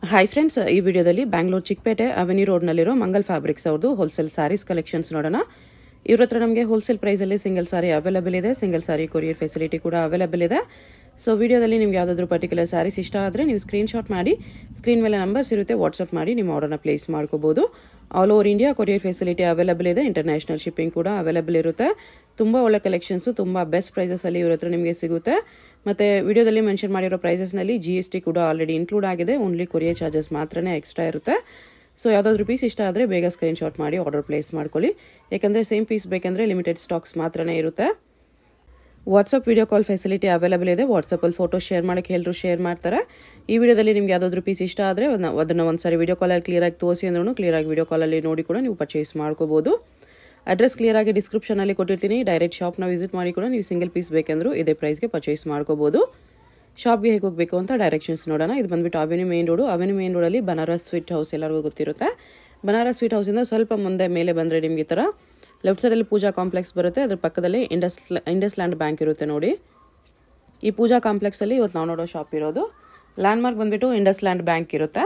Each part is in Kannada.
ಹಾಯ್ ಫ್ರೆಂಡ್ಸ್ ಈ ವಿಡಿಯೋದಲ್ಲಿ ಬ್ಯಾಂಗ್ಳೂರ್ ಚಿಕ್ಕಪೇಟೆ ಅವೆನ್ಯೂ ರೋಡ್ನಲ್ಲಿರೋ ಮಂಗಲ್ ಫ್ಯಾಬ್ರಿಕ್ಸ್ ಅವ್ರದ್ದು ಹೋಲ್ಸೇಲ್ ಸ್ಯಾರೀಸ್ ಕಲೆಕ್ಷನ್ಸ್ ನೋಡೋಣ ಇವ್ರ ಹತ್ರ ನಮಗೆ ಹೋಲ್ಸೇಲ್ ಪ್ರೈಸಲ್ಲಿ ಸಿಂಗಲ್ ಸಾರಿ ಅವೈಲೇಬಲ್ ಇದೆ ಸಿಂಗಲ್ ಸಾರಿ ಕೊರಿಯರ್ ಫೆಸಿಲಿಟಿ ಕೂಡ ಅವೈಲೇಬಲ್ ಇದೆ ಸೊ ವಿಡಿಯೋದಲ್ಲಿ ನಿಮ್ಗೆ ಯಾವುದಾದ್ರೂ ಪರ್ಟಿಕ್ಯುಲರ್ ಸ್ಯಾರೀಸ್ ಇಷ್ಟ ಆದರೆ ನೀವು ಸ್ಕ್ರೀನ್ಶಾಟ್ ಮಾಡಿ ಸ್ಕ್ರೀನ್ ಮೇಲೆ ನಂಬರ್ಸ್ ಇರುತ್ತೆ ವಾಟ್ಸಪ್ ಮಾಡಿ ನಿಮ್ಮ ಆರ್ಡರ್ನ ಪ್ಲೇಸ್ ಮಾಡ್ಕೋಬೋದು all over India courier facility available ಇದೆ ಇಂಟರ್ನ್ಯಾಷನಲ್ ಶಿಪ್ಪಿಂಗ್ ಕೂಡ ಅವೈಲೇಬಲ್ ಇರುತ್ತೆ ತುಂಬ ಒಳ್ಳೆ ಕಲೆಕ್ಷನ್ಸು ತುಂಬ ಬೆಸ್ಟ್ ಪ್ರೈಸಸಲ್ಲಿ ಇವ್ರ ಹತ್ರ ನಿಮಗೆ ಸಿಗುತ್ತೆ ಮತ್ತು ವಿಡಿಯೋದಲ್ಲಿ ಮೆನ್ಷನ್ ಮಾಡಿರೋ ಪ್ರೈಸಸ್ನಲ್ಲಿ ಜಿ ಎಸ್ ಟಿ ಕೂಡ ಆಲ್ರೆಡಿ ಇನ್ಕ್ಲೂಡ್ ಆಗಿದೆ ಓನ್ಲಿ ಕೊರಿಯರ್ ಚಾರ್ಜಸ್ ಮಾತ್ರನೇ ಎಕ್ಸ್ಟ್ರಾ ಇರುತ್ತೆ ಸೊ ಯಾವುದಾದ್ರೂ ಪೀಸ್ ಇಷ್ಟ ಆದರೆ ಬೇಗ ಸ್ಕ್ರೀನ್ಶಾಟ್ ಮಾಡಿ ಆರ್ಡರ್ ಪ್ಲೇಸ್ ಮಾಡ್ಕೊಳ್ಳಿ ಯಾಕಂದರೆ ಸೇಮ್ ಪೀಸ್ ಬೇಕಂದರೆ ಲಿಮಿಟೆಡ್ ಸ್ಟಾಕ್ಸ್ ಮಾತ್ರನೇ ಇರುತ್ತೆ WhatsApp video call facility available ಇದೆ ವಾಟ್ಸಪ್ಪಲ್ಲಿ ಫೋಟೋ ಶೇರ್ ಮಾಡೋಕ್ಕೆ ಎಲ್ಲರೂ ಶೇರ್ ಮಾಡ್ತಾರೆ ಈ ವಿಡಿಯೋದಲ್ಲಿ ನಿಮ್ಗೆ ಯಾವುದಾದ್ರೂ ಪೀಸ್ ಇಷ್ಟ ಆದರೆ ಅದನ್ನು ಒಂದ್ಸರಿ ವಿಡಿಯೋ ಕಾಲಲ್ಲಿ ಕ್ಲಿಯರಾಗಿ ತೋರಿಸಿ ಅಂದ್ರೂ ಕ್ಲಿಯರಾಗಿ ವಿಡಿಯೋ ಕಾಲಲ್ಲಿ ನೋಡಿ ಕೂಡ ನೀವು ಪರ್ಚೇಸ್ ಮಾಡ್ಕೋಬೋದು ಅಡ್ರೆಸ್ ಕ್ಲಿಯರಾಗಿ ಡಿಸ್ಕ್ರಿಪ್ಷನಲ್ಲಿ ಕೊಟ್ಟಿರ್ತೀನಿ ಡೈರೆಕ್ಟ್ ಶಾಪ್ನ ವಿಸಿಟ್ ಮಾಡಿ ಕೂಡ ನೀವು ಸಿಂಗಲ್ ಪೀಸ್ ಬೇಕೆಂದ್ರೂ ಇದೇ ಪ್ರೈಸ್ಗೆ ಪರ್ಚೇಸ್ ಮಾಡ್ಕೋಬೋದು ಶಾಪ್ಗೆ ಹೇಗೆ ಹೋಗಬೇಕು ಅಂತ ಡೈರೆಕ್ಷನ್ಸ್ ನೋಡೋಣ ಇದು ಬಂದ್ಬಿಟ್ಟು avenue main road avenue main ರೋಡಲ್ಲಿ ಬನಾರಸ್ ಸ್ವೀಟ್ ಹೌಸ್ ಎಲ್ಲರಿಗೂ ಗೊತ್ತಿರುತ್ತೆ ಬನಾರಸ್ ಸ್ವೀಟ್ ಹೌಸಿಂದ ಸ್ವಲ್ಪ ಮುಂದೆ ಮೇಲೆ ಬಂದರೆ ನಿಮಗೆ ಈ ಥರ ಲೆಫ್ಟ್ ಸೈಡಲ್ಲಿ ಪೂಜಾ ಕಾಂಪ್ಲೆಕ್ಸ್ ಬರುತ್ತೆ ಅದ್ರ ಪಕ್ಕದಲ್ಲಿ ಇಂಡಸ್ ಇಂಡಸ್ ಲ್ಯಾಂಡ್ ಬ್ಯಾಂಕ್ ಇರುತ್ತೆ ನೋಡಿ ಈ ಪೂಜಾ ಕಾಂಪ್ಲೆಕ್ಸಲ್ಲಿ ಇವತ್ತು ನಾವು ನೋಡೋ ಶಾಪ್ ಇರೋದು ಲ್ಯಾಂಡ್ಮಾರ್ಕ್ ಬಂದ್ಬಿಟ್ಟು ಇಂಡಸ್ ಲ್ಯಾಂಡ್ ಬ್ಯಾಂಕ್ ಇರುತ್ತೆ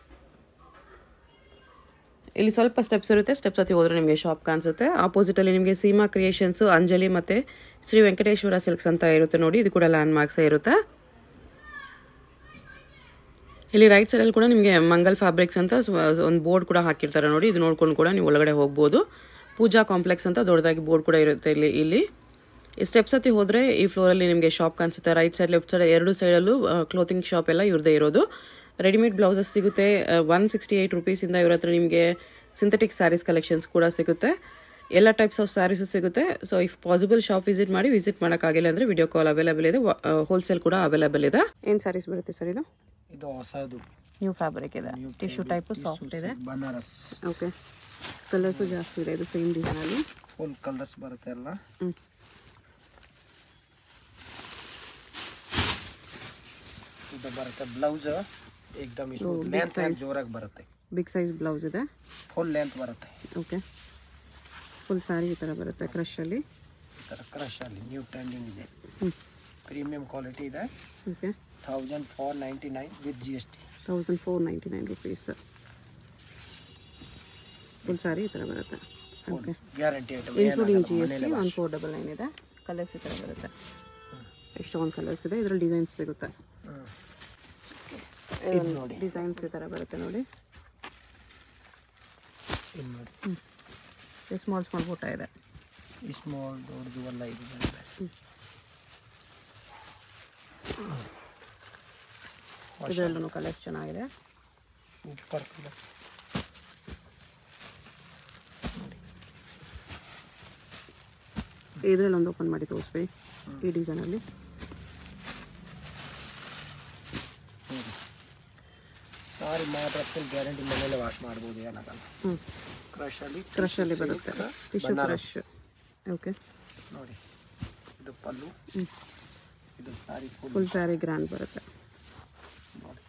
ಇಲ್ಲಿ ಸ್ವಲ್ಪ ಸ್ಟೆಪ್ಸ್ ಇರುತ್ತೆ ಸ್ಟೆಪ್ಸ್ ಹತ್ತಿ ಹೋದರೆ ನಿಮಗೆ ಶಾಪ್ ಕಾಣಿಸುತ್ತೆ ಆಪೋಸಿಟಲ್ಲಿ ನಿಮಗೆ ಸೀಮಾ ಕ್ರಿಯೇಷನ್ಸು ಅಂಜಲಿ ಮತ್ತು ಶ್ರೀ ವೆಂಕಟೇಶ್ವರ ಸಿಲ್ಕ್ಸ್ ಅಂತ ಇರುತ್ತೆ ನೋಡಿ ಇದು ಕೂಡ ಲ್ಯಾಂಡ್ ಮಾರ್ಕ್ಸೇ ಇರುತ್ತೆ ಇಲ್ಲಿ ರೈಟ್ ಸೈಡಲ್ಲಿ ಕೂಡ ನಿಮಗೆ ಮಂಗಲ್ ಫ್ಯಾಬ್ರಿಕ್ಸ್ ಅಂತ ಒಂದು ಬೋರ್ಡ್ ಕೂಡ ಹಾಕಿರ್ತಾರೆ ನೋಡಿ ಇದು ನೋಡ್ಕೊಂಡು ಕೂಡ ನೀವು ಒಳಗಡೆ ಹೋಗ್ಬೋದು ಪೂಜಾ ಕಾಂಪ್ಲೆಕ್ಸ್ ಅಂತ ದೊಡ್ಡದಾಗಿ ಬೋರ್ಡ್ ಕೂಡ ಇರುತ್ತೆ ಇಲ್ಲಿ ಇಲ್ಲಿ ಈ ಸ್ಟೆಪ್ಸ್ ಹತ್ತಿ ಹೋದರೆ ಈ ಫ್ಲೋರಲ್ಲಿ ನಿಮಗೆ ಶಾಪ್ ಕಾಣಿಸುತ್ತೆ ರೈಟ್ ಸೈಡ್ ಲೆಫ್ಟ್ ಸೈಡ್ ಎರಡು ಸೈಡಲ್ಲೂ ಕ್ಲೋತಿಂಗ್ ಶಾಪ್ ಎಲ್ಲ ಇವ್ರದೇ ಇರೋದು ರೆಡಿಮೇಡ್ ಬ್ಲೌಸಸ್ ಸಿಗುತ್ತೆ ಒನ್ ಸಿಕ್ಸ್ಟಿ ಏಯ್ಟ್ ರುಪೀಸಿಂದ ಇವ್ರ ಹತ್ರ ನಿಮಗೆ ಸಿಂಥೆಟಿಕ್ ಸ್ಯಾರೀಸ್ ಕಲೆಕ್ಷನ್ಸ್ ಕೂಡ ಸಿಗುತ್ತೆ ಎಲ್ಲ ಟೈಪ್ಸ್ ಆಫ್ ಸ್ಯಾರೀಸು ಸಿಗುತ್ತೆ so if possible shop visit ಮಾಡಿ ವಿಸಿಟ್ ಮಾಡೋಕ್ಕಾಗಿಲ್ಲ ಅಂದರೆ ವಿಡಿಯೋ ಕಾಲ್ ಅವೈಲೇಬಲ್ ಇದೆ ಹೋಲ್ಸೇಲ್ ಕೂಡ ಅವೈಲೇಬಲ್ ಇದೆ ಏನು ಸ್ಯಾರೀಸ್ ಬರುತ್ತೆ ಸರ್ ಇದು ಇದು ಹೊಸದು ನ್ಯೂ ಫ್ಯಾಬ್ರಿಕ್ ಇದೆ ಟಿಶ್ಯೂ ಟೈಪು ಸಾಫ್ಟ್ ಇದೆ ಬನಾರಸ್ ಓಕೆ ಕಲರ್ಸು ಜಾಸ್ತಿ ಇದೆ ಇದು ಸೇಮ್ ಡಿಸೈನಲ್ಲಿ ಫುಲ್ ಕಲರ್ಸ್ ಬರುತ್ತೆ ಎಲ್ಲ ಹ್ಞೂ ಇದು ಬರುತ್ತೆ ಬ್ಲೌಸ್ ಏಕ್ದಮ್ ಇಷ್ಟು ಲೆಂತ್ ಜೋರಾಗಿ ಬರುತ್ತೆ ಬಿಗ್ ಸೈಜ್ ಬ್ಲೌಸ್ ಇದೆ ಫುಲ್ ಲೆಂತ್ ಬರುತ್ತೆ ಓಕೆ ಫುಲ್ ಸ್ಯಾರಿ ಈ ಥರ ಬರುತ್ತೆ ಕ್ರಶಲ್ಲಿ ಈ ಥರ ಕ್ರಶ್ ಅಲ್ಲಿ ನ್ಯೂ ಟ್ರೆಂಡಿಂಗ್ ಇದೆ ಹ್ಞೂ ಪ್ರೀಮಿಯಂ ಕ್ವಾಲಿಟಿ ಇದೆ okay thousand four ninety nine with G S T thousand four ninety nine rupees full sari ಈ ಥರ ಬರುತ್ತೆ okay guarantee item including G S T one four double nine ಇದೆ ಕಲರ್ಸ್ ಈ ಥರ ಬರುತ್ತೆ ಎಷ್ಟೊಂದು ಕಲರ್ಸ್ ಇದೆ ಇದರಲ್ಲಿ ಡಿಸೈನ್ಸ್ ಸಿಗುತ್ತೆ ಇದು ನೋಡಿ ಡಿಸೈನ್ಸ್ ಈ ಥರ ಬರುತ್ತೆ ನೋಡಿ ಇದು ನೋಡಿ ಸ್ಮಾಲ್ ಸ್ಮಾಲ್ ಫೋಟೋ ಇದೆ ಈ ಸ್ಮಾಲ್ ದೊಡ್ಡದು ಎಲ್ಲ ಇದು ಬರುತ್ತೆ ಇದರಲ್ಲೂ ಕಲರ್ಸ್ ಚೆನ್ನಾಗಿದೆ ಸೂಪರ್ ಕಲರ್ ಇದರಲ್ಲಿ ಒಂದು ಓಪನ್ ಮಾಡಿ ತೋರಿಸ್ರಿ ಈ ಡಿಸೈನಲ್ಲಿ ಸಾರಿ ಮಾತ್ರ ಫುಲ್ ಗ್ಯಾರಂಟಿ ಮನೇಲೆ ವಾಶ್ ಮಾಡ್ಬೋದು ಏನಾಗಲ್ಲ ಹ್ಞೂ ಕ್ರಶಲ್ಲಿ ಕ್ರಶಲ್ಲಿ ಬರುತ್ತೆ ಟಿಶ್ಯೂ ಕ್ರಶ್ ಓಕೆ ನೋಡಿ ಇದು ಪಲ್ಲು ಹ್ಞೂ ಇದು sari full full sari grand ಬರುತ್ತೆ ನೋಡಿ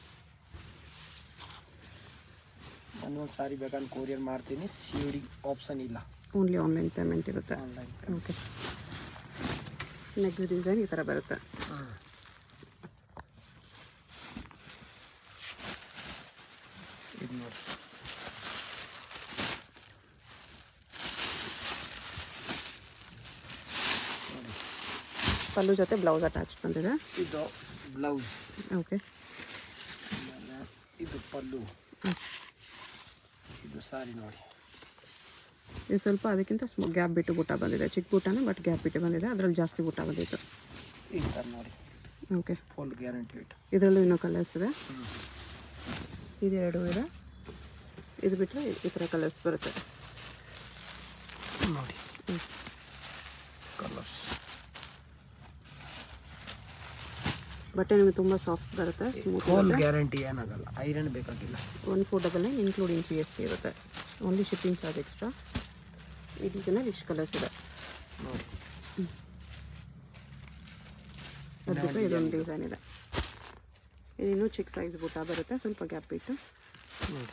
ನಾನು ಒಂದು ಸಾರಿ ಬೇಕಂದ್ರೆ ಕೊರಿಯರ್ ಮಾಡ್ತೀನಿ ಸಿ ಡಿ ಆಪ್ಷನ್ ಇಲ್ಲ ಓನ್ಲಿ ಆನ್ಲೈನ್ ಪೇಮೆಂಟ್ ಇರುತ್ತೆ ಆನ್ಲೈನ್ ಓಕೆ ನೆಕ್ಸ್ಟ್ ಡಿಸೈನ್ ಈ ಥರ ಬರುತ್ತೆ ಇದು ನೋಡಿ ನೋಡಿ ಪಲ್ಲು ಜೊತೆ ಬ್ಲೌಸ್ ಅಟ್ಯಾಚ್ ಬಂದಿದೆ ಇದು ಬ್ಲೌಸ್ ಓಕೆ ಆಮೇಲೆ ಇದು ಪಲ್ಲು ಇದು ಸಾರಿ ನೋಡಿ ಇದು ಸ್ವಲ್ಪ ಅದಕ್ಕಿಂತ ಗ್ಯಾಪ್ ಬಿಟ್ಟು ಬುಟ್ಟ ಬಂದಿದೆ ಚಿಕ್ಕ ಬುಟ್ಟನೇ ಬಟ್ ಗ್ಯಾಪ್ ಬಿಟ್ಟು ಬಂದಿದೆ ಅದರಲ್ಲಿ ಜಾಸ್ತಿ ಬುಟ್ಟ ಬಂದಿತ್ತು ಈ ಥರ ನೋಡಿ ಓಕೆ ಫುಲ್ ಗ್ಯಾರಂಟಿ ಇಟ್ಟು ಇದರಲ್ಲೂ ಇನ್ನೂ ಕಲರ್ಸ್ ಇದೆ ಇದೆರಡು ಇದೆ ಇದು ಬಿಟ್ಟರೆ ಈ ಥರ ಕಲರ್ಸ್ ಬರುತ್ತೆ ನೋಡಿ ಕಲರ್ಸ್ ಬಟ್ಟೆ ನಿಮಗೆ ತುಂಬ ಸಾಫ್ಟ್ ಬರುತ್ತೆ ಸ್ಮೂತ್ ಫುಲ್ ಗ್ಯಾರಂಟಿ ಏನಾಗಲ್ಲ ಐರನ್ ಬೇಕಾಗಿಲ್ಲ one four double nine including G S T ಇರುತ್ತೆ ಓನ್ಲಿ ಶಿಪ್ಪಿಂಗ್ ಚಾರ್ಜ್ ಎಕ್ಸ್ಟ್ರಾ ಈ ಡಿಸೈನಲ್ಲಿ ಇಷ್ಟು ಕಲರ್ಸ್ ಇದೆ ನೋಡಿ ಅದು ಬಿಟ್ಟರೆ ಇದೊಂದು ಡಿಸೈನ್ ಇದೆ ಇದಿನ್ನೂ ಚಿಕ್ಕ ಸೈಜ್ ಬುಟ್ಟ ಬರುತ್ತೆ ಸ್ವಲ್ಪ ಗ್ಯಾಪ್ ಬಿಟ್ಟು ನೋಡಿ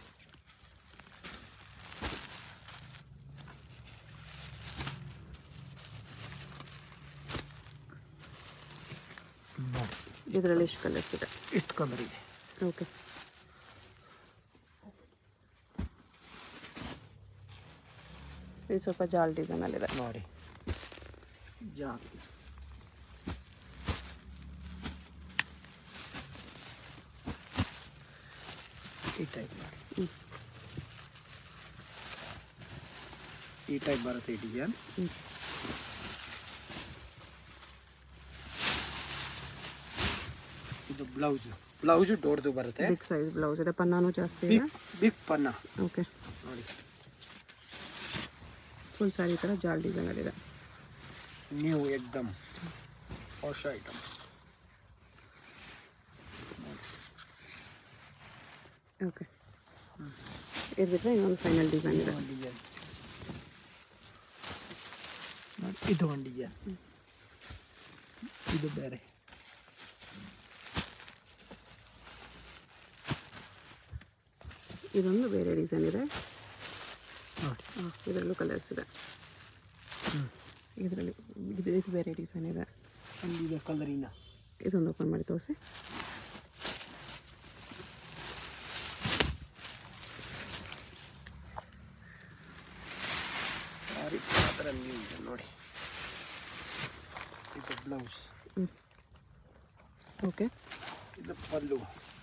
ನೋಡಿ ಇದರಲ್ಲಿ ಇಷ್ಟು ಕಲರ್ಸ್ ಇದೆ ಇಷ್ಟು ಕಲರ್ ಇದೆ ಓಕೆ ಇದು ಸ್ವಲ್ಪ ಜಾಲ್ ಡಿಸೈನಲ್ಲಿದೆ ನೋಡಿ ಜಾಲಿ ಈ ಟೈಪ್ ನೋಡಿ ಹ್ಮ್. ಈ ಟೈಪ್ ಬರುತ್ತೆ ಈ ಡಿಸೈನ್ ಹ್ಮ್. ಇದು ಬ್ಲೌಸ್ ಬ್ಲೌಸ್ ದೊಡ್ಡದು ಬರುತ್ತೆ ಬಿಗ್ ಸೈಜ್ ಬ್ಲೌಸ್ ಇದೆ ಪನ್ನಾನು ಜಾಸ್ತಿ ಇದೆ ಬಿಗ್ ಬಿಗ್ ಪನ್ನ ಓಕೆ ನೋಡಿ ಫುಲ್ ಸ್ಯಾರಿ ಥರ ಜಾಲ್ ಡಿಸೈನಲ್ಲಿದೆ ನ್ಯೂ ಎಕ್ದಮ್ ಹೊಸ ಐಟಮ್ ಓಕೆ ಇದು ಬಿಟ್ಟರೆ ಇನ್ನೊಂದು ಫೈನಲ್ ಡಿಸೈನ್ ಇದೆ ಒಂದು ಡಿಸೈನ್ ಇದು ಒಂದು ಡಿಸೈನ್ ಇದು ಬೇರೆ ಇದೊಂದು ಬೇರೆ ಡಿಸೈನ್ ಇದೆ ನೋಡಿ ಹಾಂ ಇದರಲ್ಲೂ ಕಲರ್ಸ್ ಇದೆ ಹ್ಮ್. ಇದರಲ್ಲಿ ಇದು ಇದು ಬೇರೆ ಡಿಸೈನ್ ಇದೆ ಒಂದು ಇದೆ ಕಲರಿನ ಇದೊಂದು ಓಪನ್ ಮಾಡಿ ತೋರಿಸಿ ಸಾರಿ ಅದರ ನ್ಯೂ ಇದೆ ನೋಡಿ ಇದು ಬ್ಲೌಸ್ ಓಕೆ ಇದು ಪಲ್ಲು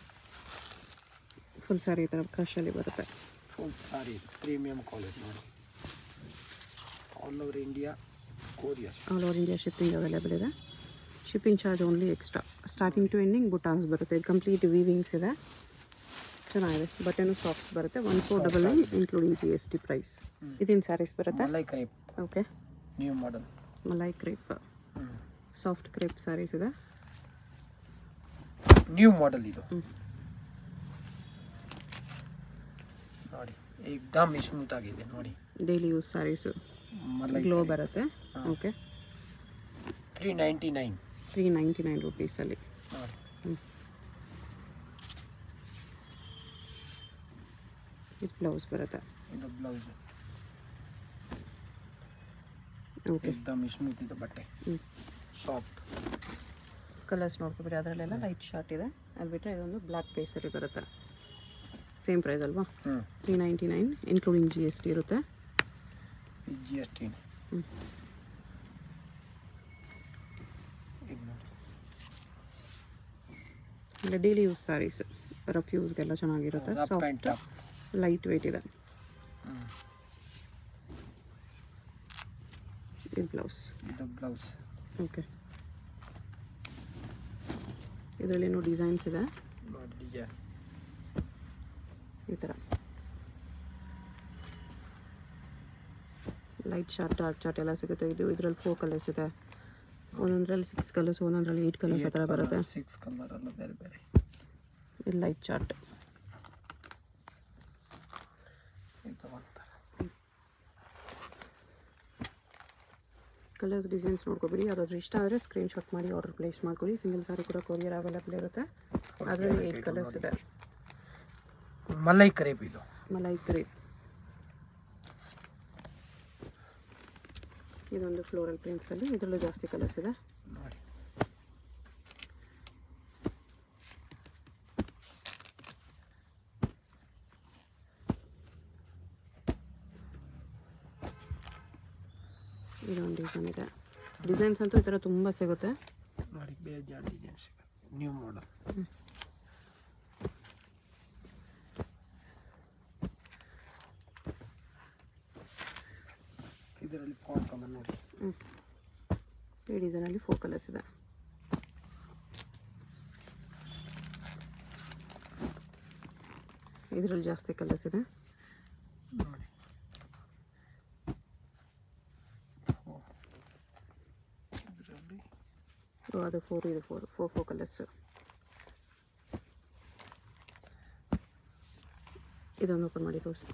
ಫುಲ್ ಸ್ಯಾರಿ ಈ ಥರ ಕ್ರಶಲ್ಲಿ ಬರುತ್ತೆ ಫುಲ್ ಸಾರಿ ಪ್ರೀಮಿಯಂ ಕ್ವಾಲಿಟಿ ನೋಡಿ all over India courier all over India shipping available ಇದೆ shipping charge only extra starting to ending ಬುಟಾನ್ಸ್ ಬರುತ್ತೆ ಇದು ಕಂಪ್ಲೀಟ್ ವೀವಿಂಗ್ಸ್ ಇದೆ ಚೆನ್ನಾಗಿದೆ ಬಟ್ಟೆನೂ ಸಾಫ್ಟ್ ಬರುತ್ತೆ one four double nine including G S T price ಇದಿನ ಸ್ಯಾರೀಸ್ ಬರುತ್ತೆ malai crepe okay new model malai crepe soft crepe saris ಇದೆ ನ್ಯೂ ಮಾಡೆಲ್ ಇದು ಹ್ಮ್. ನೋಡಿ ಏಕ್ದಮ್ ಸ್ಮೂತ್ ಆಗಿದೆ ನೋಡಿ daily use saris malai glow ಬರುತ್ತೆ okay three ninety nine three ninety nine ರುಪೀಸಲ್ಲಿ ನೋಡಿ ಇದು ಬ್ಲೌಸ್ ಬರುತ್ತೆ ಇದು ಬ್ಲೌಸ್ ಓಕೆ ಏಕ್ದಮ್ ಸ್ಮೂತ್ ಇದೆ ಬಟ್ಟೆ ಹ್ಞೂ ಸಾಫ್ಟ್ ಕಲರ್ಸ್ ನೋಡ್ಕೊಬಿಡಿ ಅದರಲ್ಲೆಲ್ಲ ಲೈಟ್ ಶಾರ್ಟ್ ಇದೆ ಅದು ಬಿಟ್ಟರೆ ಇದೊಂದು ಬ್ಲ್ಯಾಕ್ ಪೇಸಲ್ಲಿ ಬರುತ್ತೆ ಸೇಮ್ ಪ್ರೈಸ್ ಅಲ್ವಾ ಹ್ಞೂ three ninety nine including G S T ಇರುತ್ತೆ ಜಿ ಎಸ್ ಟಿ ಹ್ಮ್. ಇದು ನೋಡಿ ಇಲ್ಲ ಡೈಲಿ ಯೂಸ್ ಸ್ಯಾರೀಸ್ ರಫ್ ಯೂಸ್ಗೆಲ್ಲ ಚೆನ್ನಾಗಿರುತ್ತೆ rough and soft tough lightweight ಇದೆ ಇದು ಬ್ಲೌಸ್ ಇದು ಬ್ಲೌಸ್ ಓಕೆ ಇದರಲ್ಲಿ ಏನೋ ಡಿಸೈನ್ಸ್ ಇದೆ ನೋಡಿ ಡಿಸೈನ್ ಈ ಥರ ಲೈಟ್ ಶಾರ್ಟ್ ಡಾರ್ಕ್ ಚಾರ್ಟ್ ಎಲ್ಲ ಸಿಗುತ್ತೆ ಇದು ಇದರಲ್ಲಿ ಫೋರ್ ಕಲರ್ಸ್ ಇದೆ ಒಂದೊಂದ್ರಲ್ಲಿ ಸಿಕ್ಸ್ ಕಲರ್ಸ್ ಒಂದೊಂದ್ರಲ್ಲಿ ಏಯ್ಟ್ ಕಲರ್ಸ್ ಆ ಥರ ಬರುತ್ತೆ ಸಿಕ್ಸ್ ಕಲರ್ ಎಲ್ಲ ಬೇರೆ ಬೇರೆ ಇದು ಲೈಟ್ ಚಾರ್ಟ್ ಇದು ಒಂಥರ ಕಲರ್ಸ್ ಡಿಸೈನ್ಸ್ ನೋಡ್ಕೊಬಿಡಿ ಯಾವ್ದಾದ್ರು ಇಷ್ಟ ಆದರೆ ಸ್ಕ್ರೀನ್ಶಾಟ್ ಮಾಡಿ ಆರ್ಡರ್ ಪ್ಲೇಸ್ ಮಾಡ್ಕೊಳ್ಳಿ ಸಿಂಗಲ್ ಸಾರಿ ಕೂಡ ಕೊರಿಯರ್ ಅವೈಲೇಬಲ್ ಇರುತ್ತೆ ಅದರಲ್ಲಿ ಏಯ್ಟ್ ಕಲರ್ಸ್ ಇದೆ ಮಲೈ ಕರೇಪ್ ಇದು ಮಲೈ ಕ್ರೇಪ್ ಇದೊಂದು ಫ್ಲೋರಲ್ ಪ್ರಿಂಟ್ಸಲ್ಲಿ ಇದರಲ್ಲೂ ಜಾಸ್ತಿ ಕಲರ್ಸ್ ಇದೆ ನೋಡಿ ಇದೊಂದು ಡಿಸೈನ್ ಇದೆ ಡಿಸೈನ್ಸ್ ಅಂತೂ ಈ ಥರ ತುಂಬ ಸಿಗುತ್ತೆ ನೋಡಿ ಬೇಜಾನ್ ಡಿಸೈನ್ಸ್ ನ್ಯೂ ಮಾಡಲ್ ಇದರಲ್ಲಿ ಫಾಂಟ್ ಕಲರ್ ನೋಡಿ ಹ್ಮ್. ಈ ಡಿಸೈನಲ್ಲಿ ಫೋರ್ ಕಲರ್ಸ್ ಇದೆ ಇದರಲ್ಲಿ ಜಾಸ್ತಿ ಕಲರ್ಸ್ ಇದೆ ನೋಡಿ ಇದರಲ್ಲಿ ಓ, ಅದು ಫೋರ್ ಇದು ಫೋರ್ ಫೋರ್ ಫೋರ್ ಕಲರ್ಸ್ ಇದೊಂದು ಓಪನ್ ಮಾಡಿ ತೋರಿಸಿ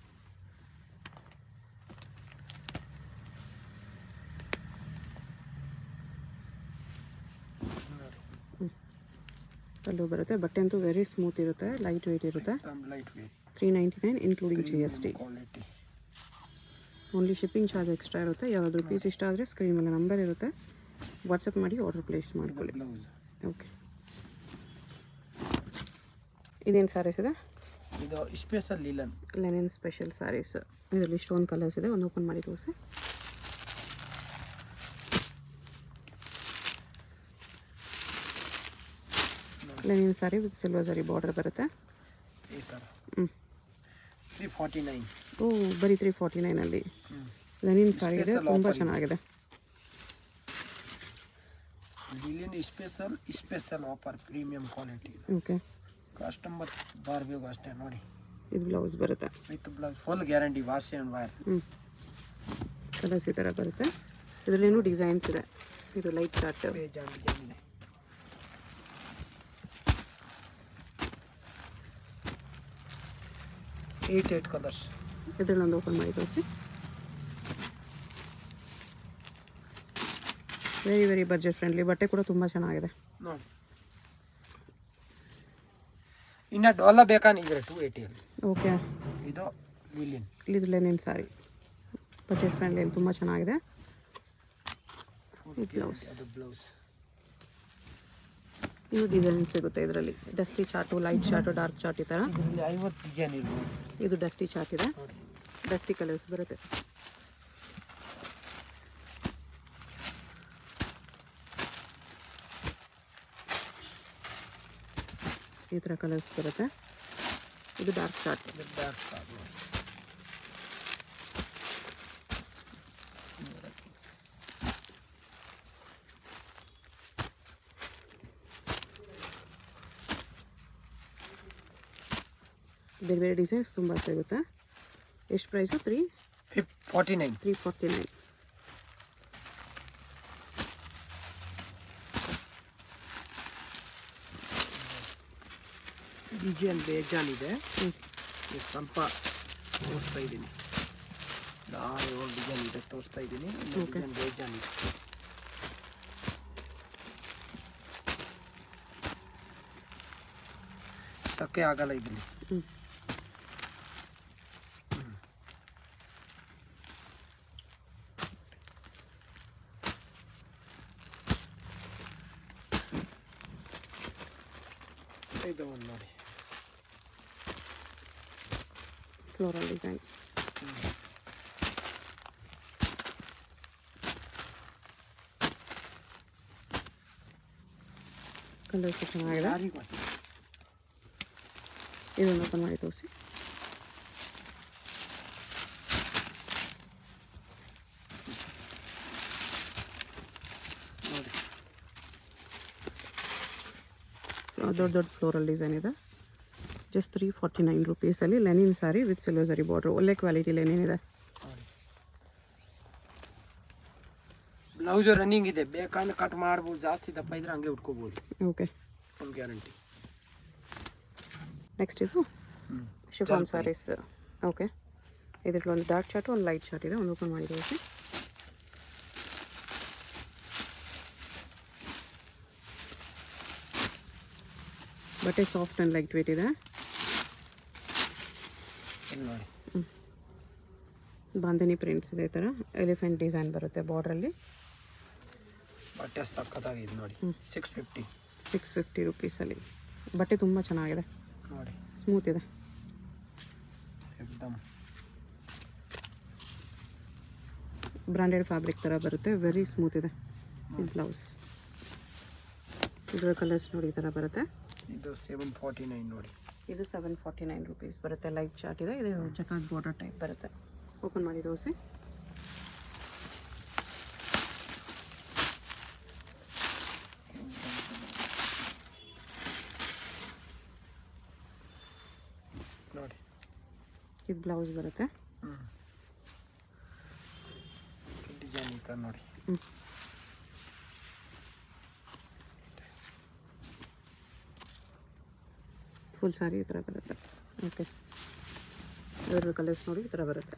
ನೋಡಿ ಅಲ್ಲೂ ಬರುತ್ತೆ ಬಟ್ಟೆ ಅಂತೂ ವೆರಿ ಸ್ಮೂತ್ ಇರುತ್ತೆ ಲೈಟ್ ವೆಯ್ಟ್ ಇರುತ್ತೆ एकदम lightweight three ninety nine including G S T quality only shipping charge extra ಇರುತ್ತೆ ಯಾವ್ದಾದ್ರು ಪೀಸ್ ಇಷ್ಟ ಆದರೆ ಸ್ಕ್ರೀನ್ ಮೇಲೆ ನಂಬರ್ ಇರುತ್ತೆ ವಾಟ್ಸಪ್ ಮಾಡಿ ಆರ್ಡರ್ ಪ್ಲೇಸ್ ಮಾಡ್ಕೊಳ್ಳಿ ಬ್ಲೌಸ್ ಓಕೆ ಇದೇನು ಸ್ಯಾರೀಸ್ ಇದೆ ಇದು special linen linen special saris ಇದರಲ್ಲಿ ಸ್ಟೋನ್ ಕಲರ್ಸ್ ಇದೆ ಒಂದು ಓಪನ್ ಮಾಡಿ ತೋರಿಸಿ ಲೆನಿನ್ ಸ್ಯಾರಿ ವಿತ್ ಸಿಲ್ವರ್ ಸರಿ ಬಾರ್ಡರ್ ಬರುತ್ತೆ ಈ ಥರ ಹ್ಞೂ ತ್ರೀ ಫಾರ್ಟಿ ನೈನ್ ಓ ಬರೀ ತ್ರೀ ಫಾರ್ಟಿ ನೈನಲ್ಲಿ ಲೆನಿನ್ ಸ್ಯಾರಿ ಇದೆ Special ತುಂಬ offer ಇದೆ. ಚೆನ್ನಾಗಿದೆ linen special special offer premium quality okay customer ಬರಬೇಕು ಅಷ್ಟೇ ನೋಡಿ ಇದು ಬ್ಲೌಸ್ ಬರುತ್ತೆ ವಿತ್ ಬ್ಲೌಸ್ ಫುಲ್ ಗ್ಯಾರಂಟಿ ವಾಸಿ ಆ್ಯಂಡ್ ವೈರ್ ಹ್ಞೂ ಕಲರ್ಸ್ ಈ ಥರ ಬರುತ್ತೆ ಇದರಲ್ಲೇನು ಡಿಸೈನ್ಸ್ ಇದೆ ಇದು ಲೈಟ್ ಚಾರ್ಟ್ ಬೇಜಾನ್ ಡಿಸೈನ್ ಇದೆ ಏಯ್ಟ್ ಏಯ್ಟ್ ಕಲರ್ಸ್ ಇದರಲ್ಲಿ ಒಂದು ಓಪನ್ ಮಾಡಿ ತೋರಿಸಿ ವೆರಿ ವೆರಿ ಬಜೆಟ್ ಫ್ರೆಂಡ್ಲಿ ಬಟ್ಟೆ ಕೂಡ ತುಂಬ ಚೆನ್ನಾಗಿದೆ ನೋಡಿ ಇನ್ನು ಡಾಲ ಬೇಕಾನಿದ್ರೆ ಟು ಏಯ್ಟಿಯಲ್ಲಿ ಓಕೆ ಇದು ಲಿಲಿನ್ ಇದು ಲೆನಿನ್ ಸಾರಿ ಬಜೆಟ್ ಫ್ರೆಂಡ್ಲಿ ತುಂಬ ಚೆನ್ನಾಗಿದೆ ಈ ಬ್ಲೌಸ್ ಅದು ಬ್ಲೌಸ್ ಇವು ಡಿಸೈನ್ ಸಿಗುತ್ತೆ ಇದರಲ್ಲಿ dusty chart light chart dark chart ಈ ಥರ ಇದರಲ್ಲಿ ಐವತ್ತು ಡಿಸೈನ್ ಇದೆ ನೋಡಿ. ಇದು ಡಸ್ಟಿ ಚಾರ್ಟ್ ಇದೆ ನೋಡಿ ಡಸ್ಟಿ ಕಲರ್ಸ್ ಬರುತ್ತೆ ಈ ಥರ ಕಲರ್ಸ್ ಬರುತ್ತೆ ಇದು ಡಾರ್ಕ್ ಚಾರ್ಟ್ ಇದು ಡಾರ್ಕ್ ಸಾರ್ ನೋಡಿ ಬೇರೆ ಬೇರೆ ಡಿಸೈನ್ಸ್ ತುಂಬ ಸಿಗುತ್ತೆ ಎಷ್ಟು ಪ್ರೈಸು ತ್ರೀ ಫಿಫ್ forty nine three forty nine design ಬೇಜಾನ್ ಇದೆ ಇದು ಸ್ವಲ್ಪ ತೋರಿಸ್ತಾ ಇದ್ದೀನಿ ಆರು ಏಳು ಡಿಸೈನ್ ಇದೆ ತೋರಿಸ್ತಾ ಇದ್ದೀನಿ Okay. ಡಿಸೈನ್ ಬೇಜಾನ್ ಇದೆ ಸಕ್ಕೆ ಆಗಲ್ಲ ಇದರಲ್ಲಿ ಹ್ಞೂ ಇದು ಒಂದು ನೋಡಿ ಫ್ಲೋರಲ್ ಡಿಸೈನ್ ಕಲರ್ಸ್ ಚೆನ್ನಾಗಿದೆ ಯಾರಿಗೂ ಗೊತ್ತಿಲ್ಲ. ಇದನ್ನು ಓಪನ್ ಮಾಡಿ ತೋರಿಸಿ ನೋಡಿ ದೊಡ್ಡ ದೊಡ್ಡ ಫ್ಲೋರಲ್ ಡಿಸೈನ್ ಇದೆ ಜಸ್ಟ್ ತ್ರೀ ಫಾರ್ಟಿ ನೈನ್ ರುಪೀಸಲ್ಲಿ ಲೆನಿನ್ ಸ್ಯಾರಿ ವಿತ್ ಸಿಲ್ವರ್ ಸರಿ ಬಾರ್ಡ್ರ್ ಒಳ್ಳೆ ಕ್ವಾಲಿಟಿ ಲೆನಿನ್ ಇದೆ ನೋಡಿ ಬ್ಲೌಸ್ ರನ್ನಿಂಗ್ ಇದೆ ಬೇಕಂದ್ರೆ ಕಟ್ ಮಾಡ್ಬೋದು ಜಾಸ್ತಿ ದಪ್ಪ ಇದ್ರೆ ಹಂಗೆ ಉಟ್ಕೋಬೋದು ಓಕೆ ಒಂದು ಗ್ಯಾರಂಟಿ ನೆಕ್ಸ್ಟ್ ಇದು ಶಿಫಾನ್ ಸ್ಯಾರೀಸ್ ಓಕೆ ಇದರಲ್ಲಿ ಒಂದು ಡಾರ್ಕ್ ಚಾರ್ಟ್ ಒಂದು ಲೈಟ್ ಚಾರ್ಟ್ ಇದೆ ಒಂದು ಓಪನ್ ಮಾಡಿ ತೋರಿಸಿ ಬಟ್ಟೆ ಸಾಫ್ಟ್ ಆ್ಯಂಡ್ ಲೈಟ್ ವೇಟ್ ಇದೆ ಇಲ್ಲಿ ನೋಡಿ ಬಾಂಧನಿ ಪ್ರಿಂಟ್ಸ್ ಇದೆ ಈ ಥರ ಎಲಿಫೆಂಟ್ ಡಿಸೈನ್ ಬರುತ್ತೆ ಬಾರ್ಡ್ರಲ್ಲಿ ಬಟ್ಟೆ ಸಕ್ಕತ್ತಾಗಿದೆ ನೋಡಿ ಸಿಕ್ಸ್ ಫಿಫ್ಟಿ ಸಿಕ್ಸ್ ಫಿಫ್ಟಿ ರುಪೀಸಲ್ಲಿ ಬಟ್ಟೆ ತುಂಬ ಚೆನ್ನಾಗಿದೆ ನೋಡಿ ಸ್ಮೂತ್ ಇದೆ ಎಕ್ದಮ್ ಬ್ರಾಂಡೆಡ್ ಫ್ಯಾಬ್ರಿಕ್ ಥರ ಬರುತ್ತೆ ವೆರಿ ಸ್ಮೂತ್ ಇದೆ ಇದು ಬ್ಲೌಸ್ ಇದರ ಕಲರ್ಸ್ ನೋಡಿ ಈ ಥರ ಬರುತ್ತೆ ಇದು ಸೆವೆನ್ ಫಾರ್ಟಿ ನೈನ್ ನೋಡಿ ಇದು ಸೆವೆನ್ ಫಾರ್ಟಿ ನೈನ್ ರುಪೀಸ್ ಬರುತ್ತೆ ಲೈಟ್ ಚಾರ್ಟ್ ಇದೆ ಇದು ಚಕಾಟ್ ಬಾರ್ಡರ್ ಟೈಪ್ ಬರುತ್ತೆ ಓಪನ್ ಮಾಡಿ ತೋರಿಸಿ ನೋಡಿ ಇದು ಬ್ಲೌಸ್ ಬರುತ್ತೆ ಹ್ಞೂ ಡಿಸೈನ್ ಈ ಥರ ನೋಡಿ ಫುಲ್ ಸಾರಿ ಈ ಥರ ಬರುತ್ತೆ ಓಕೆ ಇದರ ಕಲರ್ಸ್ ನೋಡಿ ಈ ಥರ ಬರುತ್ತೆ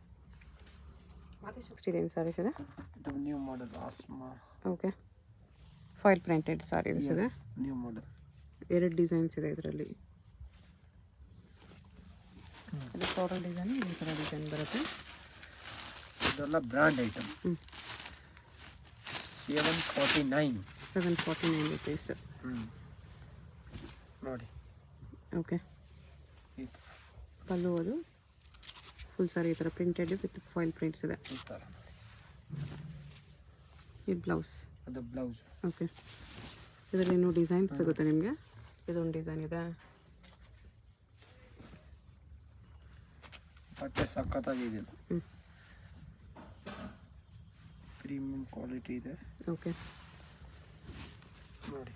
ಮತ್ತೆ ಸಿಕ್ಸ್ಟಿ ನೈನ್ ಸಾರೀಸ್ ಇದೆ ಇದು ನ್ಯೂ ಮಾಡೆಲ್ ಆಸ್ಮಾ ಓಕೆ ಫೈಲ್ ಪ್ರಿಂಟೆಡ್ ಸಾರೀಸ್ ಇದೆ ನ್ಯೂ ಮಾಡೆಲ್ ಎರಡು ಡಿಸೈನ್ಸ್ ಇದೆ ಇದರಲ್ಲಿ ಇದು ಫ್ಲೋರಲ್ ಡಿಸೈನ್ ಈ ಥರ ಡಿಸೈನ್ ಬರುತ್ತೆ ಇದೆಲ್ಲ brand item hmm. Seven forty nine seven forty nine rupees ಹ್ಞೂ ನೋಡಿ ಓಕೆ ಈ ಥರ ಪಲ್ಲು ಅದು ಫುಲ್ ಸಾರಿ ಈ ಥರ ಪ್ರಿಂಟೆಡ್ ವಿತ್ ಫಾಯಿಲ್ ಪ್ರಿಂಟ್ಸ್ ಇದೆ ಈ ಥರ ಇದು ಬ್ಲೌಸ್ ಅದು ಬ್ಲೌಸ್ ಓಕೆ ಇದರಲ್ಲಿ ಇನ್ನೂ ಡಿಸೈನ್ ಸಿಗುತ್ತೆ ನಿಮಗೆ ಇದೊಂದು ಡಿಸೈನ್ ಇದೆ ಬಟ್ಟೆ ಸಖತ್ತಾಗಿದೆ ಇದು ಹ್ಞೂ ಪ್ರೀಮಿಯಂ ಕ್ವಾಲಿಟಿ ಇದೆ ಓಕೆ ನೋಡಿ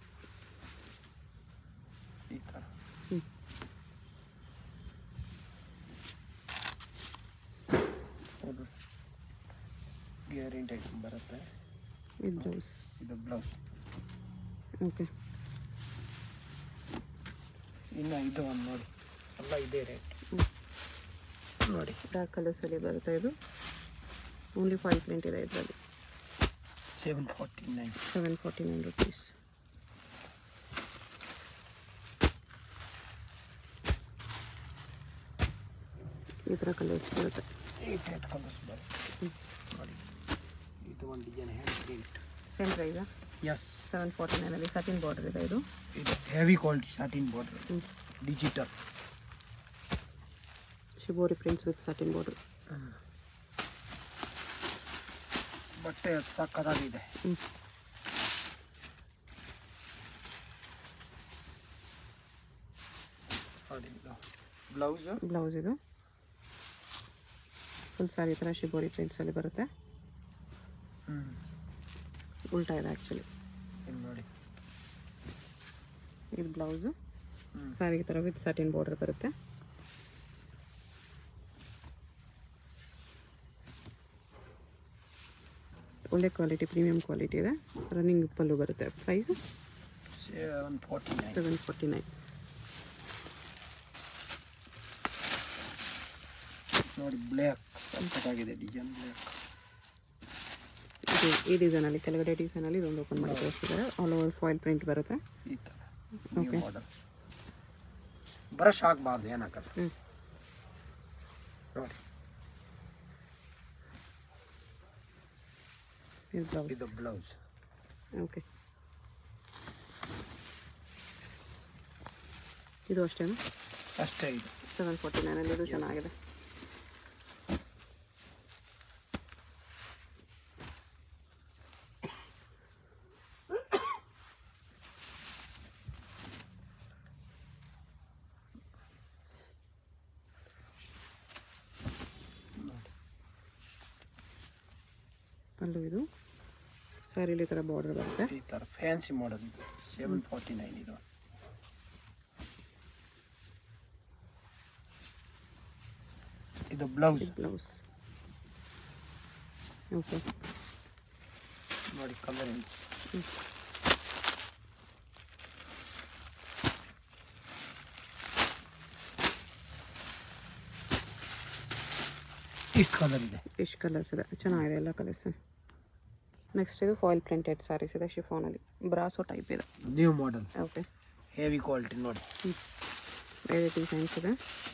ಈ ಥರ ಹ್ಞೂ ಹೌದು ಗ್ಯಾರಂಟಿ ಐಟಮ್ ಬರುತ್ತೆ ಇದು ಬ್ಲೌಸ್ ಇದು ಬ್ಲೌಸ್ ಓಕೆ ಇನ್ನು ಇದು ಒಂದು ನೋಡಿ ಎಲ್ಲ ಇದೇ ರೇಟ್ ನೋಡಿ ಡಾರ್ಕ್ ಕಲರ್ಸಲ್ಲಿ ಬರುತ್ತೆ ಇದು ಓನ್ಲಿ ಫೈವ್ ಪ್ರಿಂಟ್ ಇದೆ ಇದರಲ್ಲಿ seven forty nine seven forty nine rupees ಈ ಥರ ಕಲರ್ಸ್ ಬರುತ್ತೆ ಏಟ್ ಏಟ್ ಕಲರ್ಸ್ ಬರುತ್ತೆ ನೋಡಿ ಇದು ಒಂದು ಡಿಸೈನ್ ಹ್ಯಾಂಡ್ ಪ್ರಿಂಟ್ ಸೇಮ್ ಪ್ರೈಸಾ ಎಸ್ ಸೆವೆನ್ ಫಾರ್ಟಿ ನೈನಲ್ಲಿ ಸಟಿನ್ ಬಾರ್ಡರ್ ಇದೆ ಇದು ಇದು ಹೆವಿ ಕ್ವಾಲಿಟಿ ಸಾಟಿನ್ ಬಾರ್ಡರ್ ಹ್ಞೂ digital shibori prints with satin border ಬಟ್ಟೆ ಸಕ್ಕತ್ತಾಗಿದೆ ಹ್ಞೂ ನೋಡಿ ಇದು ಬ್ಲೌಸು ಬ್ಲೌಸ್ ಇದು ಫುಲ್ ಸಾರಿ ಈ ಥರ ಶಿಬೋರಿ ಪ್ರಿಂಟ್ಸಲ್ಲಿ ಬರುತ್ತೆ ಹ್ಞೂ ಉಲ್ಟಾ ಇದೆ ಆ್ಯಕ್ಚುಲಿ ಇಲ್ಲಿ ನೋಡಿ ಇದು ಬ್ಲೌಸು ಹ್ಮ್. ಸಾರಿ ಈ ಥರ ವಿತ್ ಸಟಿನ್ ಬಾರ್ಡರ್ ಬರುತ್ತೆ ಒಳ್ಳೆ ಕ್ವಾಲಿಟಿ ಪ್ರೀಮಿಯಂ ಕ್ವಾಲಿಟಿ ಇದೆ ರನ್ನಿಂಗ್ ಪಲ್ಲು ಬರುತ್ತೆ price seven forty nine seven forty nine ನೋಡಿ ಬ್ಲ್ಯಾಕ್ ಸಕ್ಕತ್ತಾಗಿದೆ ಡಿಸೈನ್ ಬ್ಲ್ಯಾಕ್ ಇದು ಈ ಡಿಸೈನಲ್ಲಿ ಕೆಳಗಡೆ ಡಿಸೈನಲ್ಲಿ ಇದೊಂದು ಓಪನ್ ಮಾಡಿ ತೋರಿಸ್ತಿದ್ದಾರೆ ಆಲ್ ಓವರ್ ಫಾಯಿಲ್ ಪ್ರಿಂಟ್ ಬರುತ್ತೆ ಈ ಥರ ನ್ಯೂ Okay. ಮಾಡೆಲ್ ಬ್ರಷ್ ಆಗಬಾರ್ದು ಏನಾಗಲ್ಲ ಹ್ಞೂ ನೋಡಿ ಇದು ಬ್ಲೌಸ್ ಇದು ಬ್ಲೌಸ್ ಓಕೆ ಇದು ಅಷ್ಟೇನಾ ಅಷ್ಟೇ ಇದು ಸೆವೆನ್ ಫಾರ್ಟಿ ನೈನಲ್ಲಿ ಇದು ಚೆನ್ನಾಗಿದೆ ನೋಡಿ ಪಲ್ಲು ಇದು ಸ್ಯಾರಿಲಿ ಈ ಥರ ಬಾರ್ಡರ್ ಬರುತ್ತೆ ಈ ಥರ ಫ್ಯಾನ್ಸಿ ಮಾಡಲ್ ಇದು ಸೆವೆನ್ ಫಾರ್ಟಿ ನೈನ್ ಇದು ಇದು ಬ್ಲೌಸ್ ಇದು ಬ್ಲೌಸ್ ಓಕೆ ನೋಡಿ ಕಲರ್ ಇಷ್ಟು ಕಲರ್ ಇದೆ ಇಷ್ಟು ಕಲರ್ಸ್ ಇದೆ ಚೆನ್ನಾಗಿದೆ ಎಲ್ಲ ಕಲರ್ಸ್ ನೆಕ್ಸ್ಟ್ ಇದು ಫಾಯಿಲ್ ಪ್ರಿಂಟೆಡ್ ಸ್ಯಾರೀಸ್ ಇದೆ ಶಿಫಾನಲ್ಲಿ ಬ್ರಾಸೋ ಟೈಪ್ ಇದೆ new model okay heavy quality ನೋಡಿ ಬೇರೆ ಡಿಸೈನ್ಸ್ ಇದೆ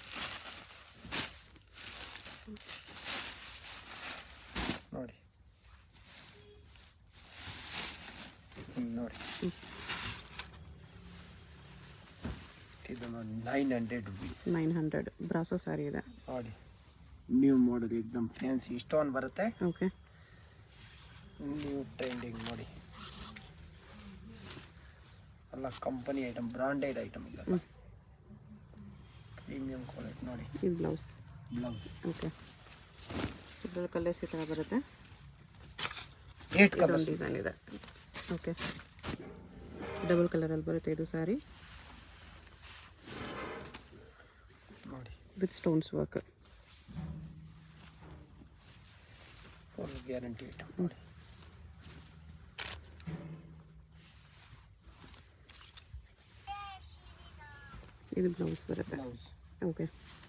ನೋಡಿ ಹ್ಮ್, ನೋಡಿ ಇದು ನೋಡಿ nine hundred rupees nine hundred brasso sari ಇದೆ ನೋಡಿ ನ್ಯೂ ಮಾಡೆಲ್ ಎಕ್ದಮ್ ಫ್ಯಾನ್ಸಿ ಇಷ್ಟೊಂದು ಬರುತ್ತೆ ಓಕೆ ನ್ಯೂ ಟ್ರೆಂಡಿಂಗ್ ನೋಡಿ ಎಲ್ಲ ಕಂಪನಿ ಐಟಮ್ ಬ್ರಾಂಡೆಡ್ ಐಟಮ್ ಈಗ ಹ್ಮ್. ಪ್ರೀಮಿಯಂ ಕ್ವಾಲಿಟಿ ನೋಡಿ ಇದು ಬ್ಲೌಸ್ ಬ್ಲೌಸ್ ಓಕೆ ಇದ್ರಲ್ಲಿ ಕಲರ್ಸ್ ಈ ಥರ ಬರುತ್ತೆ ಏಟ್ ಇದೊಂದು ಕಲರ್ಸ್ ಡಿಸೈನ್ ಇದೆ ಓಕೆ ಡಬಲ್ ಕಲರಲ್ಲಿ ಬರುತ್ತೆ ಇದು ಸ್ಯಾರಿ ನೋಡಿ with stones work full guarantee item ನೋಡಿ ಇದು ಬ್ಲೌಸ್ ಬರುತ್ತೆ ಬ್ಲೌಸ್ ಓಕೆ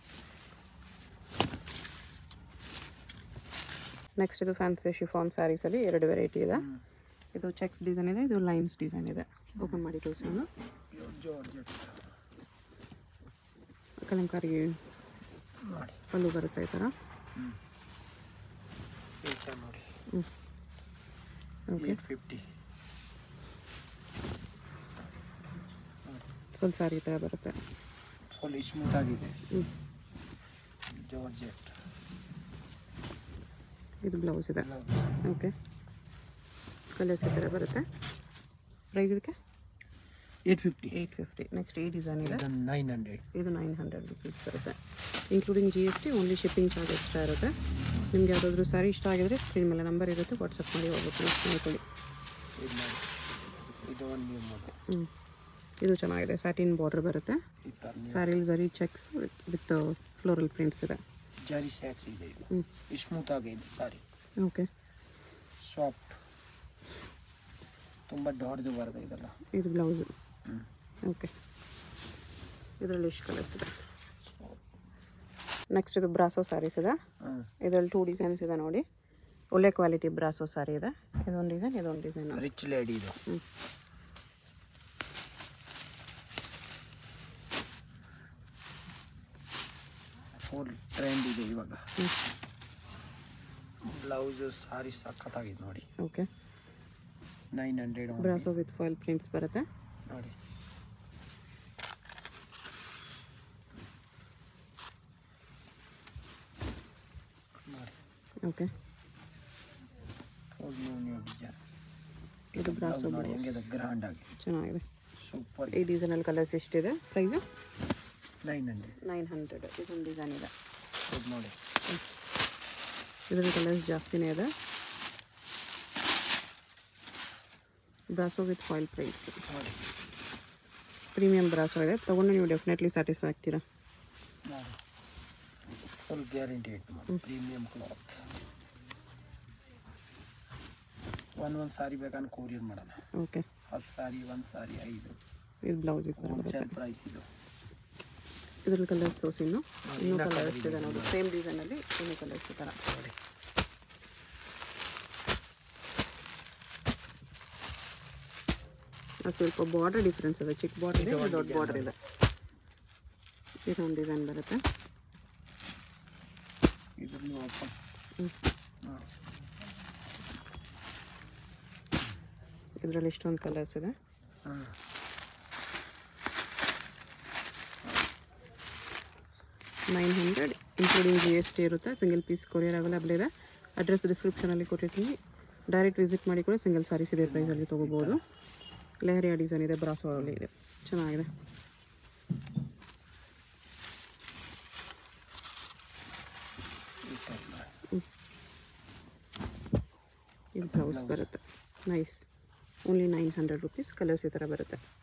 ನೆಕ್ಸ್ಟ್ ಇದು ಫ್ಯಾನ್ಸಿ ಶಿಫಾನ್ ಸ್ಯಾರೀಸಲ್ಲಿ ಎರಡು ವೆರೈಟಿ ಇದೆ ಇದು ಚೆಕ್ಸ್ ಡಿಸೈನ್ ಇದೆ ಇದು ಲೈನ್ಸ್ ಡಿಸೈನ್ ಇದೆ ಓಪನ್ ಮಾಡಿ ತೋರಿಸೋಣ ಜಾರ್ಜೆಟ್ ಕಲಂಕಾರಿ ನೋಡಿ ಪಲ್ಲು ಬರುತ್ತೆ ಈ ಥರ ಈ ಥರ ನೋಡಿ okay eight fifty full sari ಈ ಥರ ಬರುತ್ತೆ ಫುಲ್ ಸ್ಮೂತ್ ಆಗಿದೆ ಹ್ಞೂ ಜಾರ್ಜೆಟ್ ಇದು ಬ್ಲೌಸ್ ಇದೆ ಓಕೆ ಕಲರ್ಸ್ ಈ ಥರ ಬರುತ್ತೆ ಪ್ರೈಸ್ ಇದಕ್ಕೆ eight fifty eight fifty next ಈ ಡಿಸೈನ್ ಇದೆ ಇದು ನೈನ್ ಹಂಡ್ರೆಡ್ ಇದು ನೈನ್ ಹಂಡ್ರೆಡ್ ರುಪೀಸ್ ಬರುತ್ತೆ including G S T only shipping charge extra ಇರುತ್ತೆ ನಿಮ್ಗೆ ಯಾವುದಾದ್ರೂ ಸ್ಯಾರಿ ಇಷ್ಟ ಆಗಿದ್ರೆ ಸ್ಕ್ರೀನ್ ಮೇಲೆ ನಂಬರ್ ಇರುತ್ತೆ ವಾಟ್ಸಪ್ ಮಾಡಿ ಹೋಗ್ಬೇಕು ಮಾಡ್ಕೊಳ್ಳಿ ಇದು ನೋಡಿ ಇದು ಒಂದು ನ್ಯೂ ಮಾಡೆಲ್ ಹ್ಞೂ ಇದು ಚೆನ್ನಾಗಿದೆ ಸ್ಯಾಟಿನ್ ಬಾರ್ಡರ್ ಬರುತ್ತೆ ಈ ಥರ new ಸ್ಯಾರಿಲ್ ಜರಿ ಚೆಕ್ಸ್ ವಿತ್ ಫ್ಲೋರಲ್ ಪ್ರಿಂಟ್ಸ್ ಇದೆ ಜರಿ ಸ್ಯಾಕ್ಸ್ ಇದೆ ಇದು ಹ್ಞೂ ಸ್ಮೂತ್ ಆಗಿದೆ ಸಾರಿ ಓಕೆ ಸಾಫ್ಟ್ ತುಂಬ ದೊಡ್ಡದು ಬರ್ತದೆ ಇದೆಲ್ಲ ಇದು ಬ್ಲೌಸ್ ಹ್ಞೂ ಓಕೆ ಇದರಲ್ಲಿ ಇಷ್ಟು ಕಲರ್ಸ್ ಇದೆ ನೆಕ್ಸ್ಟ್ ಇದು ಬ್ರಾಸೋ ಸ್ಯಾರೀಸ್ ಇದೆ ಹ್ಞೂ ಇದರಲ್ಲಿ ಟೂ ಡಿಸೈನ್ಸ್ ಇದೆ ನೋಡಿ ಒಳ್ಳೆ ಕ್ವಾಲಿಟಿ ಬ್ರಾಸೋ ಸ್ಯಾರಿ ಇದೆ ಇದೊಂದು ಡಿಸೈನ್ ಇದೊಂದು ಡಿಸೈನ್ ರಿಚ್ ಲೇಡಿ ಇದು ಹ್ಞೂ ಫುಲ್ ಟ್ರೆಂಡ್ ಇದೆ ಇವಾಗ ಹ್ಞೂ ಬ್ಲೌಸು ಸಾರಿ ಸಖತ್ತಾಗಿದೆ ನೋಡಿ okay nine hundred brasso with foil prints ಬರುತ್ತೆ ನೋಡಿ ನೋಡಿ okay full new new design ಇದು ಬ್ರಾಸೋ ನೋಡಿ ಹೆಂಗಿದೆ ಗ್ರ್ಯಾಂಡ್ ಆಗಿ ಚೆನ್ನಾಗಿದೆ ಸೂಪರ್ ಈ ಡಿಸೈನಲ್ಲಿ ಕಲರ್ಸ್ ಎಷ್ಟಿದೆ price nine hundred nine hundred ಇದೊಂದು ಡಿಸೈನ್ ಇದೆ ಇದು ನೋಡಿ ಇದರಲ್ಲಿ ಕಲರ್ಸ್ ಜಾಸ್ತಿನೇ ಇದೆ ಬ್ರಾಸೋ ವಿತ್ ಫಾಯಿಲ್ ಪ್ರೈಸ್ ನೋಡಿ ಪ್ರೀಮಿಯಂ ಬ್ರಾಸೋ ಇದೆ ತೊಗೊಂಡು ನೀವು ಡೆಫಿನೆಟ್ಲಿ ಸ್ಯಾಟಿಸ್ಫೈ ಆಗ್ತೀರಾ ನೋಡಿ ಫುಲ್ ಗ್ಯಾರಂಟಿ ಇಟ್ಟು ಮಾಡಿ ಪ್ರೀಮಿಯಂ ಕ್ಲಾತ್ ಒಂದು ಒಂದು ಸಾರಿ ಬೇಕಂದ್ರೆ ಕೊರಿಯರ್ ಮಾಡೋಣ ಓಕೆ ಹತ್ತು ಸಾರಿ ಒಂದು ಸಾರಿ ಐದು ಇದು ಬ್ಲೌಸ್ ಈ ಥರ ಬರುತ್ತೆ ಹೋಲ್ಸೇಲ್ ಪ್ರೈಸ್ ಇದು ಇದ್ರಲ್ಲಿ ಕಲರ್ಸ್ ತೋರಿಸಿ ಇನ್ನು ಇನ್ನೂ ಇನ್ನೂ ಕಲರ್ಸ್ colour ಇದೆ ನೋಡಿ ಸೇಮ್ ಡಿಸೈನಲ್ಲಿ ಇನ್ನೂ ಕಲರ್ಸ್ ಈ ಥರ ನೋಡಿ ಅದು ಸ್ವಲ್ಪ ಬಾರ್ಡರ್ ಡಿಫ್ರೆನ್ಸ್ ಇದೆ ಚಿಕ್ಕ ಬಾರ್ಡರ್ ಇದೆ ದೊಡ್ಡ ಬಾರ್ಡರ್ ಇದೆ ಇದೊಂದು ಡಿಸೈನ್ ಬರುತ್ತೆ ಇದನ್ನು ಓಪನ್ ಹ್ಮ್. ನೋಡಿ ಇದರಲ್ಲಿ ಇಷ್ಟೊಂದು ಕಲರ್ಸ್ ಇದೆ ಹಾಂ nine hundred including G S T ಇರುತ್ತೆ ಸಿಂಗಲ್ ಪೀಸ್ ಕೊರಿಯರ್ ಅವೈಲೇಬಲ್ ಇದೆ ಅಡ್ರೆಸ್ ಡಿಸ್ಕ್ರಿಪ್ಷನಲ್ಲಿ ಕೊಟ್ಟಿರ್ತೀನಿ ಡೈರೆಕ್ಟ್ ವಿಸಿಟ್ ಮಾಡಿ ಕೂಡ ಸಿಂಗಲ್ ಸಾರೀಸ್ ಇದೇ ಪ್ರೈಸಲ್ಲಿ ತೊಗೋಬೋದು ಲೆಹರಿಯಾ ಡಿಸೈನ್ ಇದೆ ಬ್ರಾಸೋ ಅಲ್ಲಿ ಇದೆ ಚೆನ್ನಾಗಿದೆ ಈ ಥರ ನೋಡಿ. ಇದು ಬ್ಲೌಸ್ ಬರುತ್ತೆ nice only nine hundred rupees colours ಈ ಥರ ಬರುತ್ತೆ